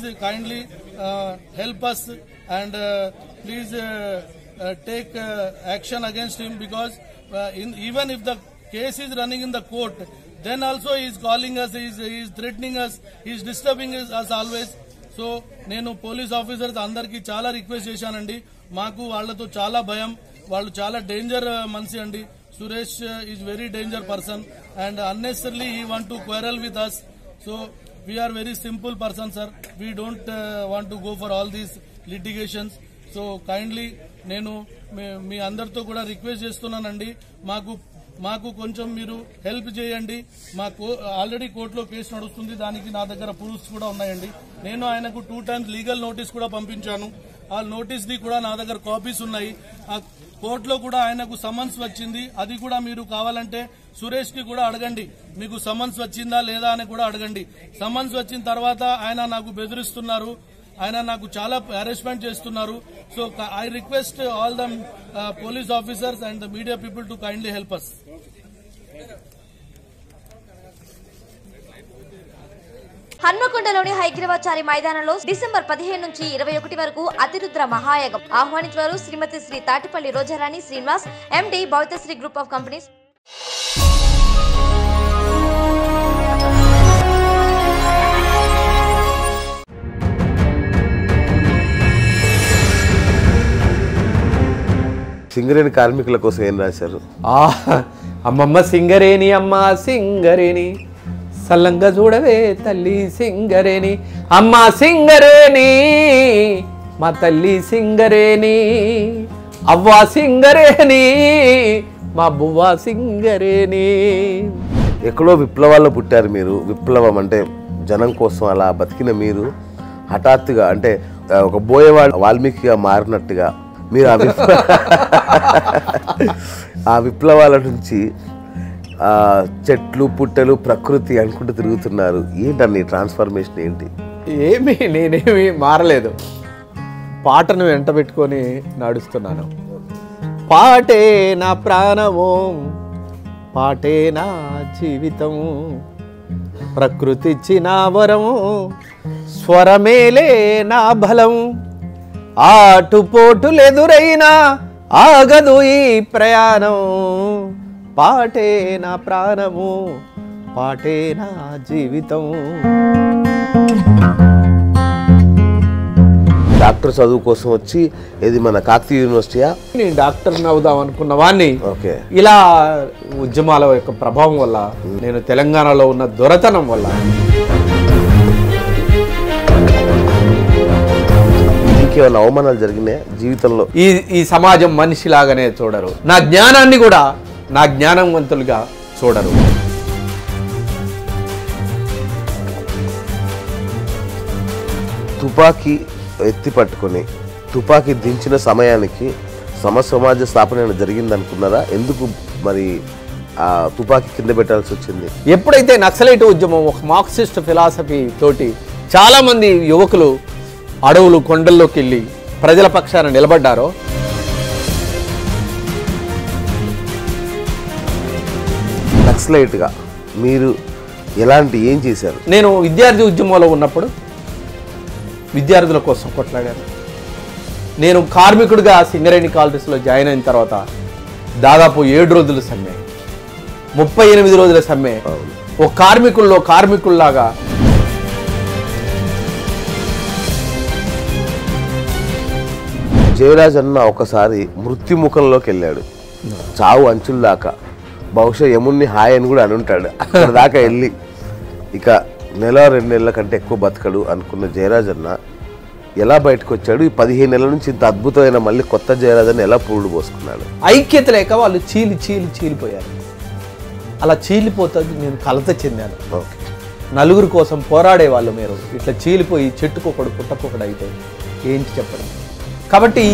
Please kindly help us and please take action against him because even if the case is running in the court, then also he is calling us, he is, he is threatening us, he is disturbing us, us always. So నేను police officers అందరికీ చాలా request చేశానండి మాకు వాళ్ళతో చాలా భయం వాళ్ళు చాలా డేంజర్ మనిషి అండి Suresh is very danger person and unnecessarily he want to quarrel with us so we are very simple person sir we don't want to go for all these litigations so kindly నేను మీ- మీ అందరితో కూడా రిక్వెస్ట్ చేస్తున్నానండి మాకు మాకు కొంచెం మీరు హెల్ప్ చేయండి మా కో- ఆల్రెడీ కోర్టులో కేసు నడుస్తుంది దానికి నా దగ్గర ప్రూఫ్స్ కూడా ఉన్నాయండి నేను ఆయనకు టూ టైమ్స్ లీగల్ నోటీస్ కూడా పంపించాను ఆ నోటీస్ ది కూడా నా దగ్గర కాపీస్ ఉన్నాయి ఆ కోర్టులో కూడా ఆయనకు సమన్స్ వచ్చింది అది కూడా మీరు కావాలంటే సురేష్ కి కూడా అడగండి మీకు సమన్స్ వచ్చిందా లేదా అని కూడా అడగండి సమన్స్ వచ్చిన తర్వాత ఆయన నాకు బెదిరిస్తున్నారు ఆయన నాకు చాలా హెరాస్మెంట్ చేస్తున్నారు so I request all the police officers and the media people to kindly help us హన్మకొండలోని హైగ్రీవాచారి మైదానంలో డిసెంబర్ పదిహేను నుంచి ఇరవై ఒకటి వరకు అతిరుద్ర మహాయాగం ఆహ్వానించారు Shrimati Shri Tatipalli Rojarani Srinivas MD Bhavithasri group of companies Singareni కార్మికుల కోసం ఏం రాశారు ఆ అమ్మమ్మ సింగరేణి అమ్మ సింగరేణి సల్లంగా చూడవే తల్లి సింగరేణి అమ్మ సింగరేణి మా తల్లి సింగరేణి అవ్వ సింగరేణి మా బువ్వ సింగరేణి ఎక్కడో విప్లవాల్లో పుట్టారు మీరు విప్లవం అంటే జనం కోసం అలా బతికిన మీరు హఠాత్తుగా అంటే ఆ, ఒక బోయేవాడు వాల్మీకిగా మారినట్టుగా మీరు ఆ విప్ల ఆ విప్లవాల నుంచి ఆ, చెట్లు పుట్టలు ప్రకృతి అనుకుంటూ తిరుగుతున్నారు ఏంటండి ట్రాన్స్ఫర్మేషన్ ఏంటి ఏమి నేనేమి మారలేదు పాటను వెంట పెట్టుకొని నడుస్తున్నాను పాటే నా ప్రాణము పాటే నా జీవితం ప్రకృతి ఇచ్చిన వరము స్వరమేలే నా బలం ఆటుపోటులెదురైనా ఆగదు ఈ ప్రయాణం పాటే నా ప్రాణము పాటే నా జీవితం డాక్టర్ చదువు కోసం వచ్చి ఇది మన కాకతీయ యూనివర్సిటీయా నేను డాక్టర్ని అవుదాం అనుకున్న వాడిని ఓకే ఇలా ఉద్యమాల యొక్క ప్రభావం వల్ల నేను తెలంగాణలో ఉన్న దొరతనం వల్ల ఇంకేమైనా అవమానాలు జరిగినాయా జీవితంలో ఈ ఈ సమాజం మనిషిలాగానే చూడరు నా జ్ఞానాన్ని కూడా నా జ్ఞానవంతులుగా చూడరు తుపాకీ ఎత్తి పట్టుకొని తుపాకీ దించిన సమయానికి సమ సమాజ స్థాపన ఏమైనా జరిగిందనుకున్నారా ఎందుకు మరి ఆ తుపాకీ కింద పెట్టాల్సి వచ్చింది ఎప్పుడైతే నక్సలైట్ ఉద్యమం ఒక మార్క్సిస్ట్ ఫిలాసఫీ తోటి చాలా మంది యువకులు అడవులు కొండల్లోకి వెళ్ళి ప్రజల పక్షాన నిలబడ్డారో నక్సలైట్గా మీరు ఎలాంటి ఏం చేశారు నేను విద్యార్థి ఉద్యమంలో ఉన్నప్పుడు విద్యార్థుల కోసం కొట్లాడాను నేను కార్మికుడిగా సింగరేణి కాలేజెస్లో జాయిన్ అయిన తర్వాత దాదాపు ఏడు రోజులు సమ్మె ముప్పై ఎనిమిది రోజుల సమ్మె ఒక కార్మికుల్లో కార్మికుల్లాగా జయరాజ్ అన్న ఒకసారి మృత్యుముఖంలోకి వెళ్ళాడు చావు అంచుల దాకా బహుశా యముణ్ణి హాయ్ అని కూడా అని ఉంటాడు అక్కడ దాకా వెళ్ళి ఇక నెల రెండు నెలల కంటే ఎక్కువ బతకడు అనుకున్న జయరాజ్ అన్న ఎలా బయటకు వచ్చాడు ఈ పదిహేను నెలల నుంచి ఇంత అద్భుతమైన మళ్ళీ కొత్త జయరాజ్ అని ఎలా పూడు పోసుకున్నాడు ఐక్యత లేక వాళ్ళు చీలి చీలి చీలిపోయారు అలా చీలిపోతుంది నేను కలత చెందాను ఓకే నలుగురు కోసం పోరాడే వాళ్ళు మీరు ఇట్లా చీలిపోయి చెట్టుకొకడు పుట్టకొకడు అయితే ఏంటి చెప్పడం కాబట్టి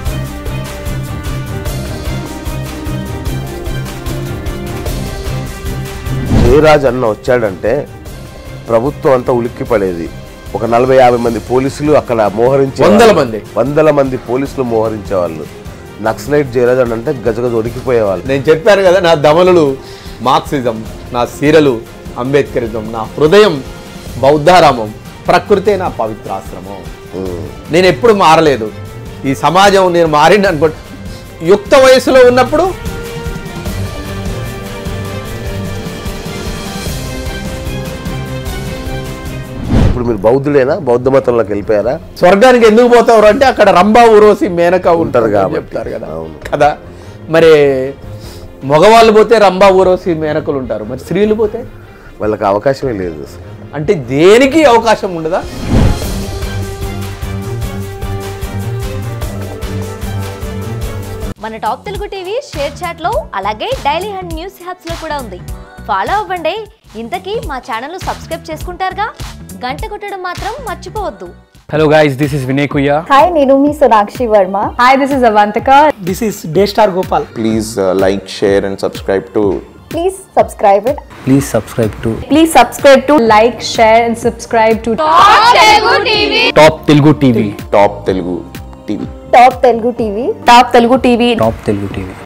జయరాజ్ అన్న వచ్చాడంటే ప్రభుత్వం అంతా ఉలిక్కి పడేది ఒక నలభై యాభై మంది పోలీసులు అక్కడ మోహరించే వందల మంది. వందల మంది పోలీసులు మోహరించే వాళ్ళు నక్సలైట్ జయరాజ్ అన్న అంటే గజగజ ఉడికిపోయేవాళ్ళు నేను చెప్పాను కదా నా దమనులు మార్క్సిజం నా సీరలు అంబేద్కరిజం నా హృదయం బౌద్ధారామం ప్రకృతే నా పవిత్రాశ్రమం నేను ఎప్పుడు మారలేదు ఈ సమాజం నేను మారింది అనుకో యుక్త వయసులో ఉన్నప్పుడు ఇప్పుడు మీరు బౌద్ధుడేనా బౌద్ధ మతంలోకి వెళ్ళిపోయారా స్వర్గానికి ఎందుకు పోతారు అంటే అక్కడ రంభా ఊరోసి మేనక ఉంటారు కాబట్టి. కాబట్టి చెప్తారు కదా అవును. కదా మరి మగవాళ్ళు పోతే రంభా ఊరోసి మేనకలు ఉంటారు మరి స్త్రీలు పోతే వాళ్ళకి అవకాశమే లేదు అసలు. అంటే దేనికి అవకాశం ఉండదా మన top Telugu TV share chat లో అలాగే డైలీ హండ్ న్యూస్ హ్యాప్స్ లో కూడా ఉంది ఫాలో అవ్వండి ఇంతకీ మా ఛానల్ సబ్స్క్రైబ్ చేసుకుంటారుగా గంట కొట్టడం మాత్రం మర్చిపోవద్దు Hello guys, this is Vinay Kuya. Hi, Nirumi Sonakshi Verma. Hi, this is Avantika. This is Daystar Gopal. please uh, like, share, and subscribe to Please subscribe it. Please subscribe to Please subscribe to like, share, and subscribe to Top Telugu TV. Top Telugu TV. Top Telugu TV. Top Telugu TV. Top Telugu TV.